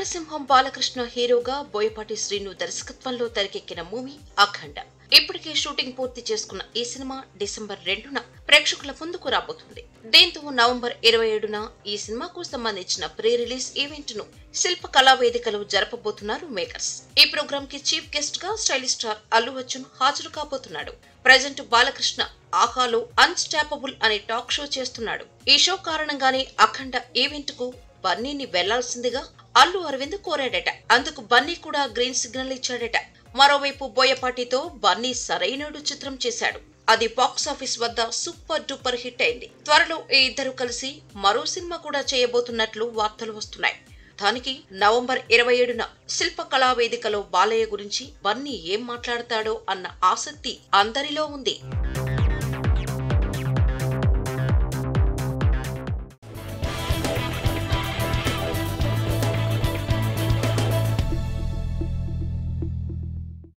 నరసింహం బాలకృష్ణ హీరోగా బోయపాటి శ్రీను దర్శకత్వంలో తెరకెక్కిన మూవీ అఖండ ఇప్పటికే షూటింగ్ పూర్తి చేసుకున్న ఈ సినిమా డిసెంబర్ రెండున ప్రేక్షకుల ముందుకు రాబోతుంది దీంతో నవంబర్ ఇరవై ఏడున ఈ సినిమాకు సంబంధించిన ప్రీ రిలీజ్ ఈవెంట్ ను శిల్ప కళా వేదికలో జరపబోతున్నారు మేకర్స్ ఈ ప్రోగ్రామ్ కి చీఫ్ గెస్ట్ గా స్టైలిష్ స్టార్ అల్లు అర్జున్ హాజరు కాబోతున్నాడు ప్రజెంట్ బాలకృష్ణ ఆహాలో అన్స్టాపబుల్ అనే టాక్ షో చేస్తున్నాడు ఈ షో కారణంగానే అఖండ ఈవెంట్ కు బన్నీని వెళ్లాల్సిందిగా అల్లు అరవింద్ కోరాడట అందుకు బన్నీ కూడా గ్రీన్ సిగ్నల్ ఇచ్చాడట మరోవైపు బోయపాటితో బన్నీ సరైనడు చిత్రం చేశాడు అది బాక్స్ ఆఫీస్ వద్ద సూపర్ డూపర్ హిట్ అయింది త్వరలో ఈ ఇద్దరు కలిసి మరో సినిమా కూడా చేయబోతున్నట్లు వార్తలు వస్తున్నాయి దానికి నవంబర్ ఇరవై ఏడున శిల్ప కళా వేదికలో బాలయ్య గురించి బన్నీ ఏం మాట్లాడతాడో అన్న ఆసక్తి అందరిలో ఉంది